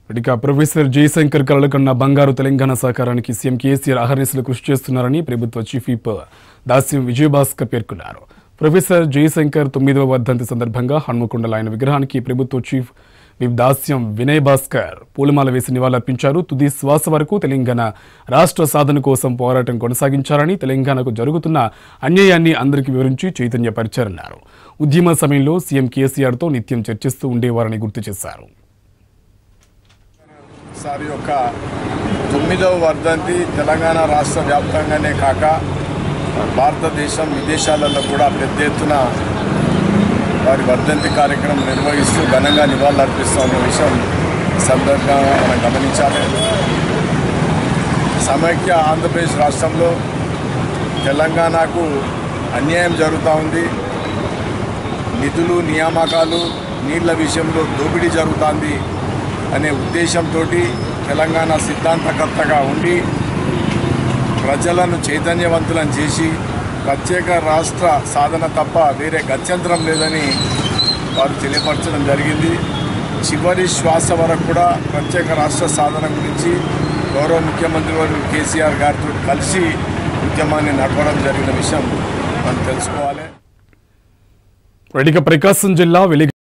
ఇక ప్రొఫెసర్ జయశంకర్ కలలు కన్న బంగారు తెలంగాణ సహకారానికి సీఎం కేసీఆర్ అహర్నిశలు కృషి చేస్తున్నారని ప్రభుత్వ చీఫ్ విప్ దాస్యం విజయభాస్కర్ పేర్కొన్నారు ప్రొఫెసర్ జయశంకర్ తొమ్మిదవ వర్ధంతి సందర్భంగా హన్మకొండల ఆయన విగ్రహానికి ప్రభుత్వ చీఫ్ విప్ దాస్యం వినయ్ భాస్కర్ పూలమాల వేసి నివాళులర్పించారు తుది శ్వాస వరకు తెలంగాణ రాష్ట్ర సాధన కోసం పోరాటం కొనసాగించారని తెలంగాణకు జరుగుతున్న అన్యాయాన్ని అందరికీ వివరించి చైతన్యపరిచారన్నారు ఉద్యమ సమయంలో సీఎం కేసీఆర్తో నిత్యం చర్చిస్తూ ఉండేవారని గుర్తు చేశారు సార్ యొక్క తొమ్మిదవ వర్ధంతి తెలంగాణ రాష్ట్ర వ్యాప్తంగానే కాక భారతదేశం విదేశాలలో కూడా పెద్ద ఎత్తున వారి వర్ధంతి కార్యక్రమం నిర్వహిస్తూ ఘనంగా నివాళులర్పిస్తూ ఉన్న విషయం సందర్భంగా మనం గమనించాలి సమైక్య ఆంధ్రప్రదేశ్ రాష్ట్రంలో తెలంగాణకు అన్యాయం జరుగుతూ ఉంది నిధులు నియామకాలు నీళ్ల విషయంలో దోపిడీ జరుగుతుంది అనే ఉద్దేశంతో తెలంగాణ సిద్ధాంతకర్తగా ఉండి ప్రజలను చైతన్యవంతులను చేసి ప్రత్యేక రాష్ట్ర సాధన తప్ప వేరే గత్యంతరం లేదని వారు తెలియపరచడం జరిగింది చివరి శ్వాస వరకు కూడా ప్రత్యేక రాష్ట్ర సాధన గురించి గౌరవ ముఖ్యమంత్రి వారు కేసీఆర్ గారితో కలిసి ఉద్యమాన్ని నడపడం జరిగిన విషయం మనం తెలుసుకోవాలి ఇక ప్రకాశం జిల్లా వెలి